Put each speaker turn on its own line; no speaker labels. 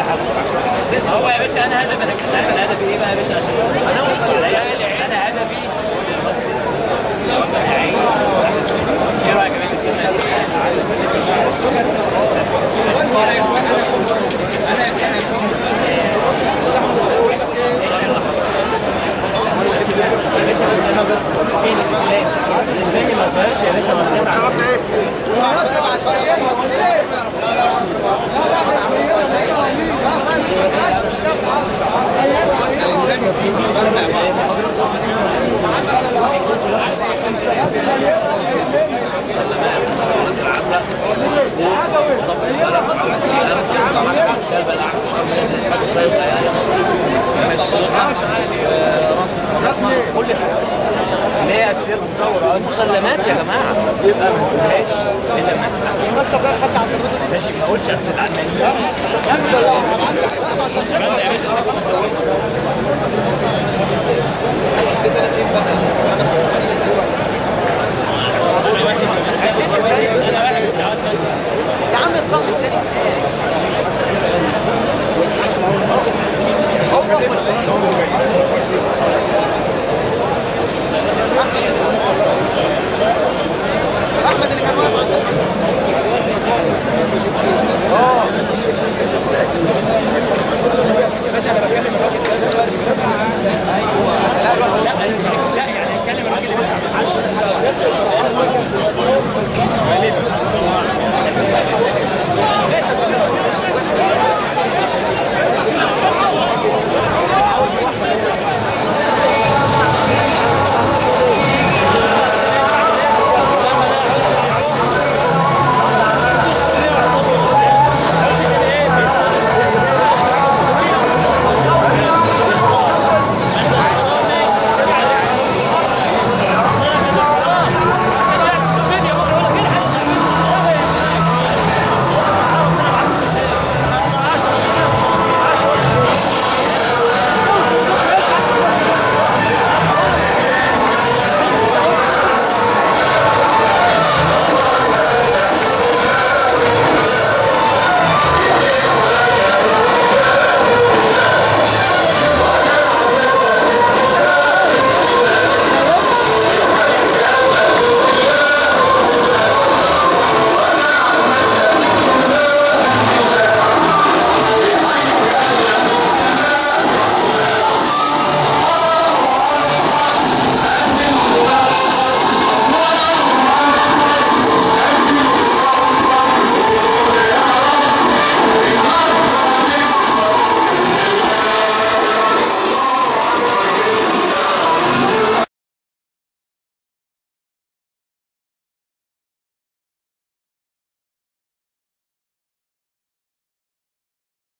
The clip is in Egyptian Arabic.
هو يا باشا انا هدفي انا مش عارف انا هدفي ايه بقى يا باشا عشان انا اوصل للعيال انا هدفي ايه رايك يا باشا في الكلمة دي؟ فين الاسلام؟ الاسلام ما فيهاش يا باشا مرتين كل حاجه اللي هي اساسيات الثوره مسلمات يا جماعه يبقى ما تنساهاش